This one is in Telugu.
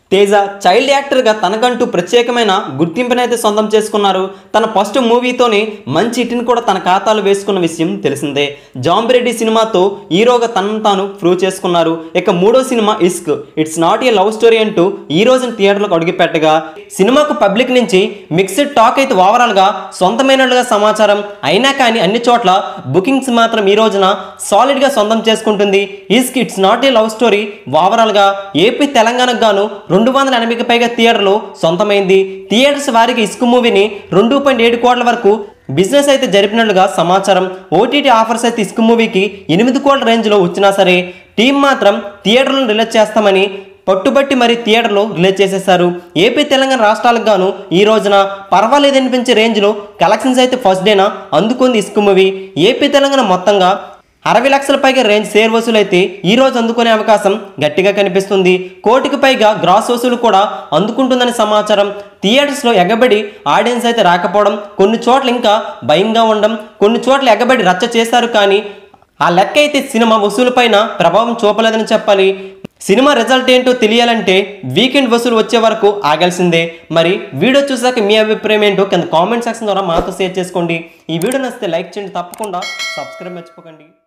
తేజ చైల్డ్ యాక్టర్గా తనకంటూ ప్రత్యేకమైన గుర్తింపునైతే సొంతం చేసుకున్నారు తన ఫస్ట్ మూవీతోనే మంచి హిట్ని కూడా తన ఖాతాలో వేసుకున్న విషయం తెలిసిందే జాంబిరెడ్డి సినిమాతో హీరోగా తనను తాను ప్రూవ్ చేసుకున్నారు ఇక మూడో cinema Ishq it's not a love story అంటూ ఈ రోజున థియేటర్లకు అడుగుపెట్టగా సినిమాకు పబ్లిక్ నుంచి మిక్స్డ్ టాక్ అయితే ఓవరాల్గా సొంతమైనట్లుగా సమాచారం అయినా కానీ అన్ని చోట్ల బుకింగ్స్ మాత్రం ఈ రోజున సాలిడ్గా సొంతం చేసుకుంటుంది Ishq it's not a love story ఓవరాల్గా ఏపీ తెలంగాణకు గాను రెండు వందల ఎనభైకి పైగా థియేటర్లు సొంతమైంది థియేటర్స్ వారికి ఇసుక మూవీని రెండు పాయింట్ ఏడు కోట్ల వరకు బిజినెస్ అయితే జరిపినట్లుగా సమాచారం ఓటీటీ ఆఫర్స్ అయితే ఇసుక మూవీకి ఎనిమిది కోట్ల రేంజ్లో వచ్చినా సరే టీం మాత్రం థియేటర్లను రిలీజ్ చేస్తామని పట్టుబట్టి మరి థియేటర్లో రిలీజ్ చేసేశారు ఏపీ తెలంగాణ రాష్ట్రాలకు గాను ఈ రోజున పర్వాలేదు అనిపించే రేంజ్లో కలెక్షన్స్ అయితే ఫస్ట్ డేనా అందుకుంది ఇసుక మూవీ ఏపీ తెలంగాణ మొత్తంగా అరవై లక్షల పైగా రేంజ్ షేర్ వసూలు అయితే ఈ రోజు అందుకునే అవకాశం గట్టిగా కనిపిస్తుంది కోటికి పైగా గ్రాస్ వసూలు కూడా అందుకుంటుందని సమాచారం థియేటర్స్లో ఎగబడి ఆడియన్స్ అయితే రాకపోవడం కొన్ని చోట్ల ఇంకా భయంగా ఉండడం కొన్ని చోట్ల ఎగబడి రచ్చ చేశారు కానీ ఆ లెక్క అయితే సినిమా వసూలు పైన ప్రభావం చూపలేదని చెప్పాలి సినిమా రిజల్ట్ ఏంటో తెలియాలంటే వీకెండ్ వసూలు వచ్చే వరకు ఆగాల్సిందే మరి వీడియో చూసాక మీ అభిప్రాయం ఏంటో కింద కామెంట్ సెక్షన్ ద్వారా మాతో షేర్ చేసుకోండి ఈ వీడియో నచ్చితే లైక్ చేయండి తప్పకుండా సబ్స్క్రైబ్ మర్చిపోకండి